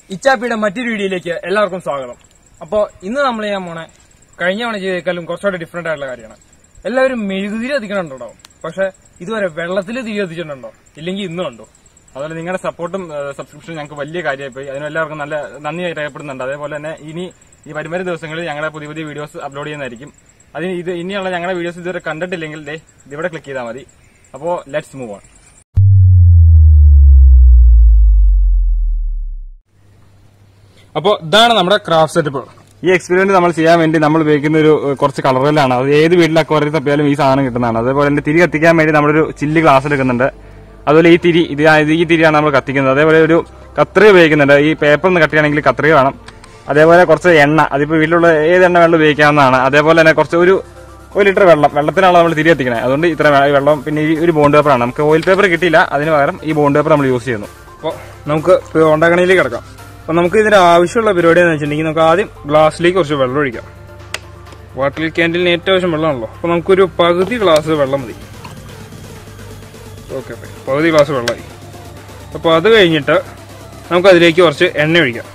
ഇച്ചാപ്പിയുടെ മറ്റൊരു വീഡിയോയിലേക്ക് എല്ലാവർക്കും സ്വാഗതം അപ്പോ ഇന്ന് നമ്മൾ ചെയ്യാൻ പോണെ കഴിഞ്ഞ തവണ ചെയ്തേക്കാളും കുറച്ചുകൂടെ ഡിഫറെന്റ് ആയിട്ടുള്ള കാര്യമാണ് എല്ലാവരും മെഴുകുതിരി എത്തിക്കണുണ്ടാവും പക്ഷെ ഇതുവരെ വെള്ളത്തിൽ തിരി എത്തിച്ചിട്ടുണ്ടോ ഇല്ലെങ്കിൽ ഇന്നും ഉണ്ടോ അതുപോലെ നിങ്ങളുടെ സപ്പോർട്ടും സബ്സ്ക്രിപ്ഷനും ഞങ്ങൾക്ക് വലിയ കാര്യമായിപ്പോയി അതിന് എല്ലാവർക്കും നല്ല നന്ദി രേഖപ്പെടുന്നുണ്ട് അതേപോലെ തന്നെ ഇനി ഈ വരുന്ന ദിവസങ്ങളിൽ ഞങ്ങളുടെ പുതിയ പുതിയ വീഡിയോസ് അപ്ലോഡ് ചെയ്യുന്നതായിരിക്കും അതിന് ഇത് ഇനിയുള്ള ഞങ്ങളുടെ വീഡിയോസ് ഇതുവരെ കണ്ടിട്ടില്ലെങ്കിൽ ദേ ഇതിവിടെ ക്ലിക്ക് ചെയ്താൽ മതി അപ്പോൾ ലെറ്റ്സ് മൂവ് ഓൺ അപ്പോൾ ഇതാണ് നമ്മുടെ ക്രാഫ്റ്റ് സെറ്റപ്പ് ഈ എക്സ്പെരിമെന്റ് നമ്മൾ ചെയ്യാൻ വേണ്ടി നമ്മൾ ഉപയോഗിക്കുന്ന ഒരു ഏഹ്, കുറച്ച് കളറുകളാണ് അത് ഏത് വീട്ടിൽ അക്വറിയിൽ തപ്പിയാലും ഈ സാധനം കിട്ടുന്നതാണ് അതേപോലെ തന്നെ തിരി കത്തിക്കാൻ വേണ്ടി നമ്മളൊരു ചില്ല് ഗ്ലാസ് എടുക്കുന്നുണ്ട് അതുപോലെ ഈ തിരി ഇത് ആ- ഇത് ഈ തിരിയാണ് നമ്മൾ കത്തിക്കുന്നത് അതേപോലെ ഒരു കത്രി ഉപയോഗിക്കുന്നുണ്ട് ഈ പേപ്പർ ഒന്ന് കട്ടിയാണെങ്കിൽ കത്രിക വേണം അതേപോലെ കുറച്ച് എണ്ണ അതിപ്പോ വീട്ടിലുള്ള ഏത് എണ്ണ വെള്ളം ഉപയോഗിക്കാവുന്നതാണ് അതേപോലെ തന്നെ കുറച്ച് ഒരു ഒരു ലിറ്റർ വെള്ളം വെള്ളത്തിനാണ് നമ്മൾ തിരി കത്തിക്കണത് അതുകൊണ്ട് ഇത്ര വെ- വെള്ളം പിന്നെ ഈ ഒരു ബോണ്ട് പേപ്പറാണ് നമുക്ക് ഓയിൽ പേപ്പർ കിട്ടിയില്ല അതിന് പകരം ഈ ബോണ്ട് പേപ്പർ നമ്മൾ യൂസ് ചെയ്യുന്നു അപ്പോൾ നമുക്ക് ഉണ്ടാക്കണയിലേക്ക് കിടക്കാം അപ്പോൾ നമുക്ക് ഇതിന്റെ ആവശ്യമുള്ള പരിപാടി എന്ന് വെച്ചിട്ടുണ്ടെങ്കിൽ നമുക്ക് ആദ്യം ഗ്ലാസ്സിലേക്ക് കുറച്ച് വെള്ളം ഒഴിക്കാം വാട്ടർ ക്യാൻഡിലിന് ഏറ്റവും ആവശ്യം വെള്ളമാണല്ലോ അപ്പോൾ നമുക്കൊരു പകുതി ഗ്ലാസ് വെള്ളം മതി ഓക്കെ പകുതി ഗ്ലാസ് വെള്ളമായി അപ്പോൾ അത് കഴിഞ്ഞിട്ട് നമുക്ക് അതിലേക്ക് കുറച്ച് എണ്ണ ഒഴിക്കാം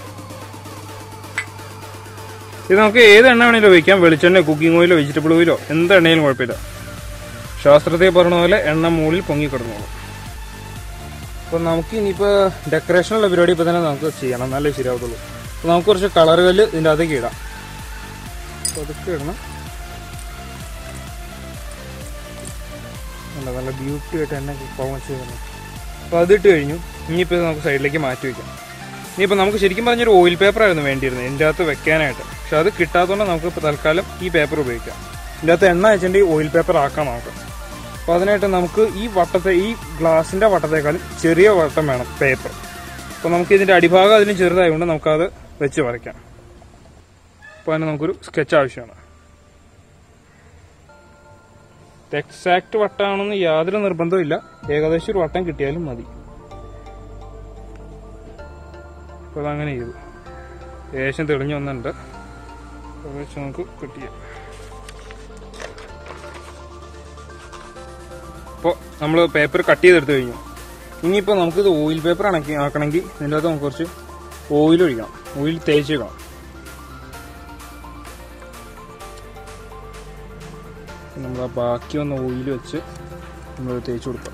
ഇത് നമുക്ക് ഏത് എണ്ണ വേണമെങ്കിലും ഉപയോഗിക്കാം വെളിച്ചെണ്ണ കുക്കിംഗ് ഓയിലോ വെജിറ്റബിൾ ഓയിലോ എന്ത് എണ്ണയിലും കുഴപ്പമില്ല ശാസ്ത്രത്തിൽ പറഞ്ഞ പോലെ എണ്ണ മുകളിൽ പൊങ്ങി കിടന്നോളും അപ്പോൾ നമുക്ക് ഇനിയിപ്പോൾ ഡെക്കറേഷനുള്ള പരിപാടി ഇപ്പോൾ തന്നെ നമുക്ക് ചെയ്യണം എന്നാലേ ശരിയാവത്തുള്ളൂ അപ്പോൾ നമുക്ക് കുറച്ച് കളർ കല്ല് ഇതിൻ്റെ അകത്തേക്ക് ഇടാം അപ്പോൾ അതൊക്കെ ഇടണം നല്ല നല്ല ബ്യൂട്ടി ആയിട്ട് എന്നെ പെർഫോമൻസ് ചെയ്യുന്നു അപ്പോൾ അതിട്ട് കഴിഞ്ഞു ഇനിയിപ്പോൾ ഇത് നമുക്ക് സൈഡിലേക്ക് മാറ്റി വയ്ക്കാം ഇനിയിപ്പോൾ നമുക്ക് ശരിക്കും പറഞ്ഞൊരു ഓയിൽ പേപ്പർ ആയിരുന്നു വേണ്ടിയിരുന്നത് ഇതിൻ്റെ അകത്ത് വെക്കാനായിട്ട് പക്ഷെ അത് കിട്ടാത്തതുകൊണ്ട് നമുക്ക് ഇപ്പോൾ തൽക്കാലം ഈ പേപ്പർ ഉപയോഗിക്കാം ഇതിൻ്റെ അകത്ത് എണ്ണ വെച്ചിട്ടുണ്ടെങ്കിൽ ഓയിൽ പേപ്പർ ആക്കാം നമുക്ക് അപ്പോൾ അതിനായിട്ട് നമുക്ക് ഈ വട്ടത്തെ ഈ ഗ്ലാസിന്റെ വട്ടത്തെക്കാളും ചെറിയ വട്ടം വേണം പേപ്പർ അപ്പോൾ നമുക്ക് ഇതിന്റെ അടിഭാഗം അതിലും ചെറുതായതുകൊണ്ട് നമുക്കത് വെച്ച് വരയ്ക്കാം അപ്പോൾ അതിന് നമുക്കൊരു സ്കെച്ച് ആവശ്യമാണ് എക്സാക്ട് വട്ടമാണെന്ന് യാതൊരു നിർബന്ധവും ഇല്ല ഏകദേശം ഒരു വട്ടം കിട്ടിയാലും മതി അപ്പോൾ അതങ്ങനെ ചെയ്തു ഏകദേശം തെളിഞ്ഞു വന്നിട്ടുണ്ട് അപ്പോൾ വെച്ച് നമുക്ക് കിട്ടിയ അപ്പോൾ നമ്മൾ പേപ്പർ കട്ട് ചെയ്തെടുത്ത് കഴിഞ്ഞു ഇനിയിപ്പോൾ നമുക്കിത് ഓയിൽ പേപ്പർ ആണെങ്കിൽ ആക്കണമെങ്കിൽ ഇതിൻ്റെ അകത്ത് നമുക്ക് കുറച്ച് ഓയിൽ ഒഴിക്കണം ഓയിൽ തേച്ച് വെക്കണം നമ്മൾ ആ ബാക്കി വന്ന ഓയിൽ വെച്ച് നമ്മൾ തേച്ച് കൊടുക്കാം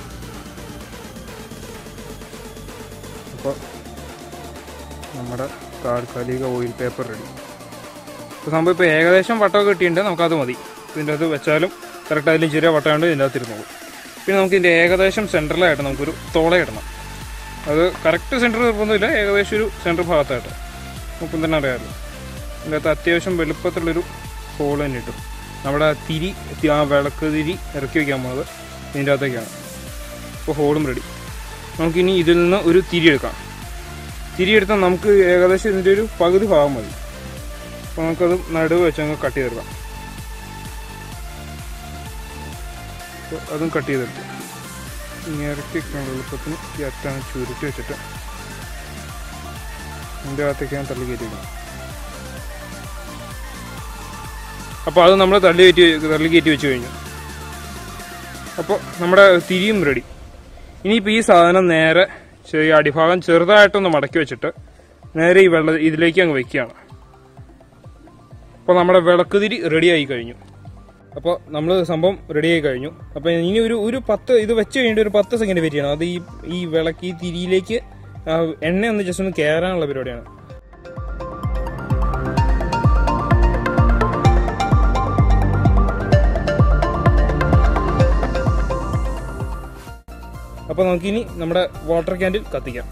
അപ്പോൾ നമ്മുടെ താൽക്കാലിക ഓയിൽ പേപ്പർ റെഡി ഇപ്പോൾ സംഭവം ഇപ്പോൾ ഏകദേശം വട്ടമൊക്കെ കിട്ടിയിട്ടുണ്ട് നമുക്കത് മതി ഇതിൻ്റെ അകത്ത് വെച്ചാലും കറക്റ്റ് അതിലും ചെറിയ വട്ടമുണ്ട് ഇതിൻ്റെ അകത്ത് ഇരുന്നോളൂ പിന്നെ നമുക്ക് ഇതിൻ്റെ ഏകദേശം സെൻറ്ററിലായിട്ട് നമുക്കൊരു തോള ഇടണം അത് കറക്റ്റ് സെൻറ്റർ നിർബന്ധമില്ല ഏകദേശം ഒരു സെൻറ്റർ ഭാഗത്തായിട്ട് നമുക്കും തന്നെ അറിയാമല്ലോ ഇതിൻ്റെ അകത്ത് അത്യാവശ്യം വലുപ്പത്തിലുള്ളൊരു ഹോൾ തന്നെ ഇട്ടു നമ്മുടെ ആ തിരി തി- ആ വിളക്ക് തിരി ഇറക്കി വയ്ക്കാൻ പോകുന്നത് ഇതിൻ്റെ അകത്തേക്കാണ് അപ്പോൾ ഹോളും റെഡി നമുക്കിനി ഇതിൽ നിന്ന് ഒരു തിരി എടുക്കാം തിരി എടുത്താൽ നമുക്ക് ഏകദേശം ഇതിൻ്റെ ഒരു പകുതി ഭാഗം മതി അപ്പോൾ നമുക്കത് നടുവ് വെച്ച് അങ്ങ് കട്ട് ചെയ്തെടുക്കാം അപ്പോൾ അതും കട്ട് ചെയ്തെടുത്തു ഇങ്ങനെ ഇറക്കി വെക്കാനുള്ള എളുപ്പത്തിന് ഈ അറ്റാണ് ചുരുട്ടി വെച്ചിട്ട് ഇതിൻ്റെ അകത്തേക്ക് ഞാൻ തള്ളി കയറ്റിയിരിക്കണം അപ്പോൾ അത് നമ്മൾ തള്ളി കയറ്റി തള്ളി കയറ്റി വെച്ച് കഴിഞ്ഞു അപ്പോൾ നമ്മുടെ തിരിയും റെഡി ഇനിയിപ്പോൾ ഈ സാധനം നേരെ ചെറിയ അടിഭാഗം ചെറുതായിട്ടൊന്ന് മടക്കി വെച്ചിട്ട് നേരെ ഈ വെള്ള ഇതിലേക്ക് അങ്ങ് വെക്കുകയാണ് അപ്പോൾ നമ്മുടെ വിളക്കുതിരി റെഡി ആയി കഴിഞ്ഞു അപ്പോൾ നമ്മൾ സംഭവം റെഡി ആയി കഴിഞ്ഞു അപ്പോൾ ഇനി ഒരു ഒരു പത്ത് ഇത് വെച്ച് കഴിഞ്ഞിട്ട് ഒരു പത്ത് സെക്കൻഡ് വെയിറ്റ് ചെയ്യണം അത് ഈ ഈ വിളക്ക് ഈ തിരിയിലേക്ക് ആ എണ്ണ ഒന്ന് ജസ്റ്റ് ഒന്ന് കയറാനുള്ള പരിപാടിയാണ് അപ്പോൾ നമുക്കിനി നമ്മുടെ വാട്ടർ ക്യാൻഡിൽ കത്തിക്കാം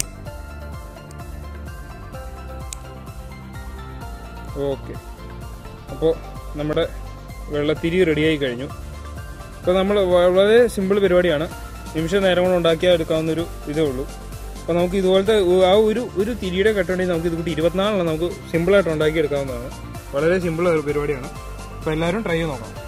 ഓക്കെ അപ്പോൾ നമ്മുടെ വെള്ളത്തിരി റെഡിയായി കഴിഞ്ഞു അപ്പോൾ നമ്മൾ വളരെ സിമ്പിൾ പരിപാടിയാണ് നിമിഷ നേരം കൊണ്ട് ഉണ്ടാക്കിയാൽ എടുക്കാവുന്ന ഒരു ഇതേ ഉള്ളൂ അപ്പോൾ നമുക്ക് ഇതുപോലത്തെ ഒ- ആ ഒരു ഒരു തിരിയുടെ കെട്ടുണ്ടെങ്കിൽ നമുക്ക് ഇതുകൂടി ഇരുപത്തിനാലെണ്ണം നമുക്ക് സിമ്പിളായിട്ട് ഉണ്ടാക്കി എടുക്കാവുന്നതാണ് വളരെ സിമ്പിൾ ഒരു പരിപാടിയാണ് അപ്പോൾ എല്ലാവരും ട്രൈ ചെയ്ത് നോക്കാം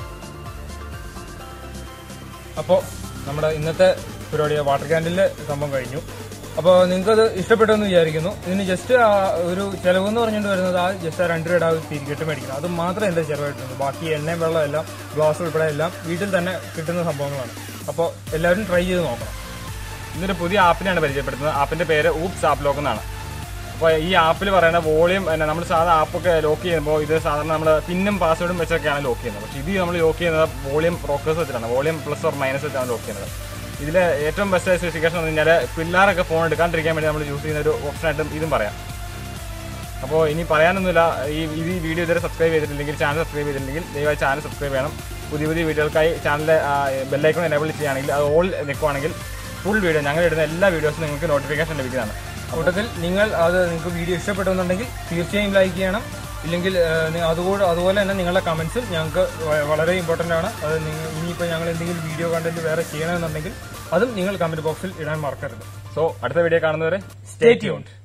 അപ്പോൾ നമ്മുടെ ഇന്നത്തെ പരിപാടി വാട്ടർ ക്യാൻഡിലെ സംഭവം കഴിഞ്ഞു അപ്പോൾ നിങ്ങൾക്കത് ഇഷ്ടപ്പെട്ടെന്ന് വിചാരിക്കുന്നു ഇതിന് ജസ്റ്റ് ഒരു ചിലവ് എന്ന് പറഞ്ഞുകൊണ്ട് വരുന്നത് ആ ജസ്റ്റ് ആ രണ്ട് രൂപ തിരികെട്ട് മേടിക്കണം അത് മാത്രമേ എൻ്റെ ചിലവായിട്ടുള്ളൂ ബാക്കി എണ്ണയും വെള്ളം എല്ലാം ഗ്ലാസ് ഉൾപ്പെടെ എല്ലാം വീട്ടിൽ തന്നെ കിട്ടുന്ന സംഭവങ്ങളാണ് അപ്പോൾ എല്ലാവരും ട്രൈ ചെയ്ത് നോക്കണം ഇന്നൊരു പുതിയ ആപ്പിനെയാണ് പരിചയപ്പെടുത്തുന്നത് ആപ്പിന്റെ പേര് ഊപ്സ് ആപ്പ് ലോക്ക് എന്നാണ് അപ്പോൾ ഈ ആപ്പിൽ പറയുന്ന വോളിയം നമ്മൾ സാധാരണ ആപ്പൊക്കെ ലോക്ക് ചെയ്യുമ്പോൾ ഇത് സാധാരണ നമ്മൾ പിന്നും പാസ്വേഡും വെച്ചൊക്കെയാണ് ലോക്ക് ചെയ്യുന്നത് പക്ഷേ ഇത് നമ്മൾ ലോക്ക് ചെയ്യുന്നത് വോളിയം റോക്കേഴ്സ് വെച്ചിട്ടാണ് വോളിയം പ്ലസ് ഓർ മൈനസ് വെച്ചാണ് ലോക്ക് ചെയ്യുന്നത് ഇതിൽ ഏറ്റവും ബെസ്റ്റ് സ്പെസിഫിക്കേഷൻ എന്ന് പറഞ്ഞാൽ പിള്ളേരൊക്കെ ഫോൺ എടുക്കാണ്ടിരിക്കാൻ വേണ്ടി നമ്മൾ യൂസ് ചെയ്യുന്ന ഒരു ഓപ്ഷനായിട്ടും ഇതും പറയാം അപ്പോൾ ഇനി പറയാനൊന്നുമില്ല ഈ ഇത് ഈ വീഡിയോ ഇതുവരെ സബ്സ്ക്രൈബ് ചെയ്തിട്ടില്ലെങ്കിൽ ചാനൽ സബ്സ്ക്രൈബ് ചെയ്തിട്ടില്ലെങ്കിൽ ദയവായി ചാനൽ സബ്സ്ക്രൈബ് ചെയ്യണം പുതിയ പുതിയ വീഡിയോകൾക്കായി ചാനലിലെ ബെല്ലൈക്കൺ എനേബിൾ ചെയ്യുകയാണെങ്കിൽ അത് ഓൾ നിൽക്കുവാണെങ്കിൽ ഫുൾ വീഡിയോ ഞങ്ങൾ ഇടുന്ന എല്ലാ വീഡിയോസും നിങ്ങൾക്ക് നോട്ടിഫിക്കേഷൻ ലഭിക്കുന്നതാണ് കൂട്ടത്തിൽ നിങ്ങൾ അത് നിങ്ങൾക്ക് വീഡിയോ ഇഷ്ടപ്പെട്ടെന്നുണ്ടെങ്കിൽ തീർച്ചയായും ലൈക്ക് ചെയ്യണം ഇല്ലെങ്കിൽ ഏഹ്, നി- അതുകൂടെ അതുപോലെ തന്നെ നിങ്ങളുടെ കമൻസും ഞങ്ങൾക്ക് വ- വളരെ ഇമ്പോർട്ടൻ്റ് ആണ് അത് നിങ്ങൾ ഇനിയിപ്പോൾ ഞങ്ങൾ എന്തെങ്കിലും വീഡിയോ കണ്ടന്റ് വേറെ ചെയ്യണമെന്നുണ്ടെങ്കിൽ അതും നിങ്ങൾ കമന്റ് ബോക്സിൽ ഇടാൻ മറക്കരുത് സോ അടുത്ത വീഡിയോ കാണുന്നവരെ സ്റ്റേ ട്യൂൺഡ്